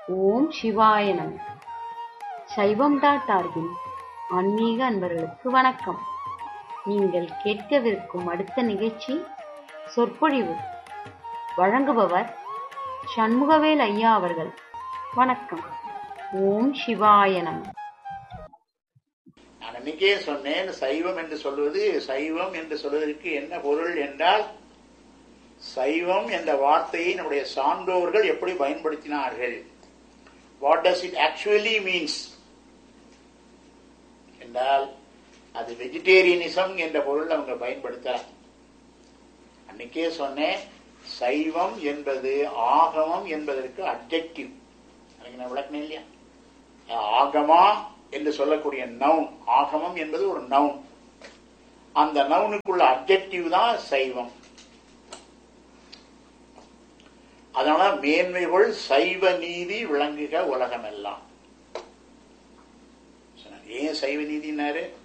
ஓம் சிவாய நம சைவம் டாட் ஆர்கின் ஆன்மீக அன்பர்களுக்கு வணக்கம் நீங்கள் கேட்கவிருக்கும் அடுத்த நிகழ்ச்சி சொற்பொழிவு வழங்குபவர் சண்முகவேல் ஐயா அவர்கள் வணக்கம் ஓம் சிவாய நம நான் அன்னைக்கே சொன்னேன் சைவம் என்று சொல்வது சைவம் என்று சொல்வதற்கு என்ன பொருள் என்றால் சைவம் என்ற வார்த்தையை நம்முடைய சான்றோர்கள் எப்படி பயன்படுத்தினார்கள் what does it actually means என்றால் அது வெஜிடேரியனிசம் என்ற பொருள் அவங்க பயன்படுத்தலாம் அன்னைக்கே சொன்னேன் சைவம் என்பது ஆகமம் என்பதற்கு அப்ஜெக்டிவ் எனக்கு நான் விளக்கணும் இல்லையா ஆகமா என்று சொல்லக்கூடிய நவுன் ஆகமம் என்பது ஒரு நவுன் அந்த நவுனுக்குள்ள அப்ஜெக்டிவ் தான் சைவம் அதனால மேன்மைகள் சைவ நீதி விளங்குக உலகமெல்லாம் சொன்னார். ஏன் சைவ நீதினாரு